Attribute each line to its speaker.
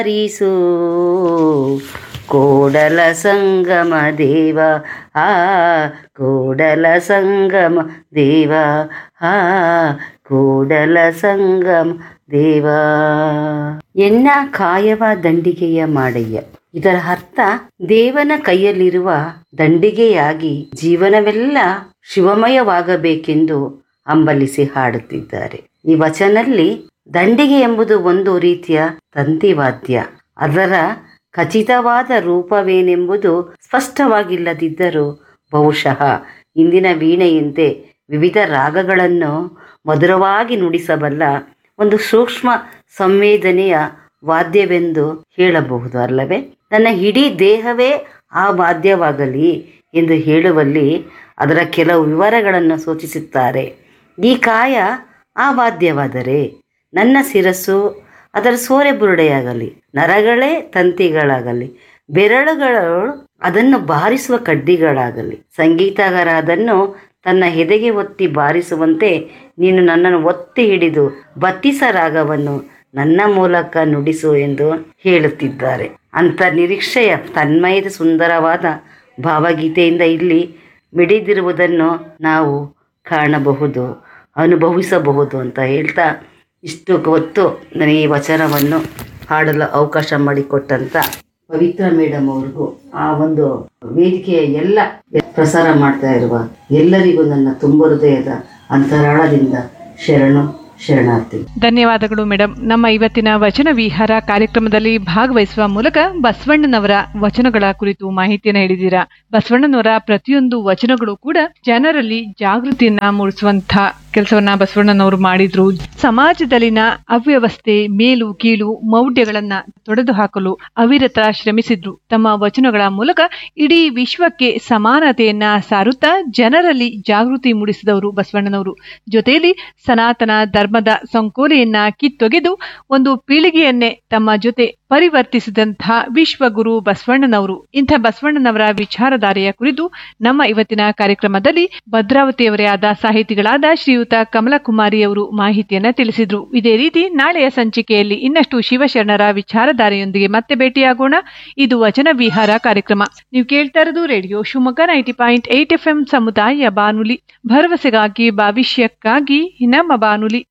Speaker 1: ಹರಿಸು ಕೋಡಲ ಸಂಗಮ ದೇವ ಆ ಕೋಡಲ ಸಂಗಮ ದೇವ ಆ ಕೂಡಲ ಸಂಗಮ ದೇವ ಎನ್ನ ಕಾಯವ ದಂಡಿಗೆಯ ಮಾಡಯ್ಯ ಇದರ ಅರ್ಥ ದೇವನ ಕೈಯಲ್ಲಿರುವ ದಂಡಿಗೆಯಾಗಿ ಜೀವನವೆಲ್ಲ ಶಿವಮಯವಾಗಬೇಕೆಂದು ಹಂಬಲಿಸಿ ಹಾಡುತ್ತಿದ್ದಾರೆ ಈ ವಚನಲ್ಲಿ ದಂಡಿಗೆ ಎಂಬುದು ಒಂದು ರೀತಿಯ ತಂತಿವಾದ್ಯ ಅದರ ಖಚಿತವಾದ ರೂಪವೇನೆಂಬುದು ಸ್ಪಷ್ಟವಾಗಿಲ್ಲದಿದ್ದರೂ ಬಹುಶಃ ಇಂದಿನ ವೀಣೆಯಂತೆ ವಿವಿಧ ರಾಗಗಳನ್ನು ಮಧುರವಾಗಿ ನುಡಿಸಬಲ್ಲ ಒಂದು ಸೂಕ್ಷ್ಮ ಸಂವೇದನೆಯ ವಾದ್ಯವೆಂದು ಹೇಳಬಹುದು ಅಲ್ಲವೇ ನನ್ನ ಇಡೀ ದೇಹವೇ ಆ ವಾದ್ಯವಾಗಲಿ ಎಂದು ಹೇಳುವಲ್ಲಿ ಅದರ ಕೆಲವು ವಿವರಗಳನ್ನು ಸೂಚಿಸುತ್ತಾರೆ ಈ ಕಾಯ ಆ ವಾದ್ಯವಾದರೆ ನನ್ನ ಶಿರಸ್ಸು ಅದರ ಸೋರೆ ಬುರುಡೆಯಾಗಲಿ ನರಗಳೇ ತಂತಿಗಳಾಗಲಿ ಬೆರಳುಗಳು ಅದನ್ನು ಬಾರಿಸುವ ಕಡ್ಡಿಗಳಾಗಲಿ ಸಂಗೀತಗಾರ ಅದನ್ನು ತನ್ನ ಎದೆಗೆ ಒತ್ತಿ ಬಾರಿಸುವಂತೆ ನೀನು ನನ್ನನ್ನು ಒತ್ತಿ ಹಿಡಿದು ಬತ್ತಿಸ ರಾಗವನ್ನು ನನ್ನ ಮೂಲಕ ನುಡಿಸು ಎಂದು ಹೇಳುತ್ತಿದ್ದಾರೆ ಅಂತ ನಿರೀಕ್ಷೆಯ ತನ್ಮಯದ ಸುಂದರವಾದ ಭಾವಗೀತೆಯಿಂದ ಇಲ್ಲಿ ಮಿಡಿದಿರುವುದನ್ನು ನಾವು ಕಾಣಬಹುದು ಅನುಭವಿಸಬಹುದು ಅಂತ ಹೇಳ್ತಾ ಇಷ್ಟು ಹೊತ್ತು ನನಗೆ ಈ ವಚನವನ್ನು ಹಾಡಲು ಅವಕಾಶ ಮಾಡಿಕೊಟ್ಟಂತ ಪವಿತ್ರ ಮೇಡಮ್ ಅವ್ರಿಗೂ ಆ ಒಂದು ವೇದಿಕೆಯ ಎಲ್ಲ ಪ್ರಸಾರ ಮಾಡ್ತಾ ಇರುವ ಎಲ್ಲರಿಗೂ ನನ್ನ ತುಂಬ ಹೃದಯದ ಅಂತರಾಳದಿಂದ ಶರಣು ಶರಣಾರ್ಥಿ
Speaker 2: ಧನ್ಯವಾದಗಳು ಮೇಡಮ್ ನಮ್ಮ ಇವತ್ತಿನ ವಚನ ವಿಹಾರ ಕಾರ್ಯಕ್ರಮದಲ್ಲಿ ಭಾಗವಹಿಸುವ ಮೂಲಕ ಬಸವಣ್ಣನವರ ವಚನಗಳ ಕುರಿತು ಮಾಹಿತಿಯನ್ನು ಹೇಳಿದ್ದೀರಾ ಬಸವಣ್ಣನವರ ಪ್ರತಿಯೊಂದು ವಚನಗಳು ಕೂಡ ಜನರಲ್ಲಿ ಜಾಗೃತಿಯನ್ನ ಮೂಡಿಸುವಂತ ಕೆಲಸವನ್ನ ಬಸವಣ್ಣನವರು ಮಾಡಿದ್ರು ಸಮಾಜದಲ್ಲಿನ ಅವ್ಯವಸ್ಥೆ ಮೇಲು ಕೀಳು ಮೌಢ್ಯಗಳನ್ನ ತೊಡೆದು ಹಾಕಲು ಅವಿರತ ಶ್ರಮಿಸಿದ್ರು ತಮ್ಮ ವಚನಗಳ ಮೂಲಕ ಇಡೀ ವಿಶ್ವಕ್ಕೆ ಸಮಾನತೆಯನ್ನ ಸಾರುತ್ತಾ ಜನರಲ್ಲಿ ಜಾಗೃತಿ ಮೂಡಿಸಿದವರು ಬಸವಣ್ಣನವರು ಜೊತೆಯಲ್ಲಿ ಸನಾತನ ಧರ್ಮದ ಸಂಕೋಲೆಯನ್ನ ಕಿತ್ತೊಗೆದು ಒಂದು ಪೀಳಿಗೆಯನ್ನೇ ತಮ್ಮ ಜೊತೆ ಪರಿವರ್ತಿಸಿದಂತಹ ವಿಶ್ವಗುರು ಬಸವಣ್ಣನವರು ಇಂಥ ಬಸವಣ್ಣನವರ ವಿಚಾರಧಾರೆಯ ಕುರಿತು ನಮ್ಮ ಇವತ್ತಿನ ಕಾರ್ಯಕ್ರಮದಲ್ಲಿ ಭದ್ರಾವತಿಯವರೇ ಆದ ಸಾಹಿತಿಗಳಾದ ಶ್ರೀಯುತ ಕಮಲಕುಮಾರಿಯವರು ಮಾಹಿತಿಯನ್ನ ತಿಳಿಸಿದ್ರು ಇದೇ ರೀತಿ ನಾಳೆಯ ಸಂಚಿಕೆಯಲ್ಲಿ ಇನ್ನಷ್ಟು ಶಿವಶರಣರ ವಿಚಾರಧಾರೆಯೊಂದಿಗೆ ಮತ್ತೆ ಭೇಟಿಯಾಗೋಣ ಇದು ವಚನ ವಿಹಾರ ಕಾರ್ಯಕ್ರಮ ನೀವು ಕೇಳ್ತಾ ಇರೋದು radio Shivamogga ninety point eight F ಸಮುದಾಯ ಬಾನುಲಿ ಭರವಸೆಗಾಗಿ ಭವಿಷ್ಯಕ್ಕಾಗಿ ನಮ್ಮ ಬಾನುಲಿ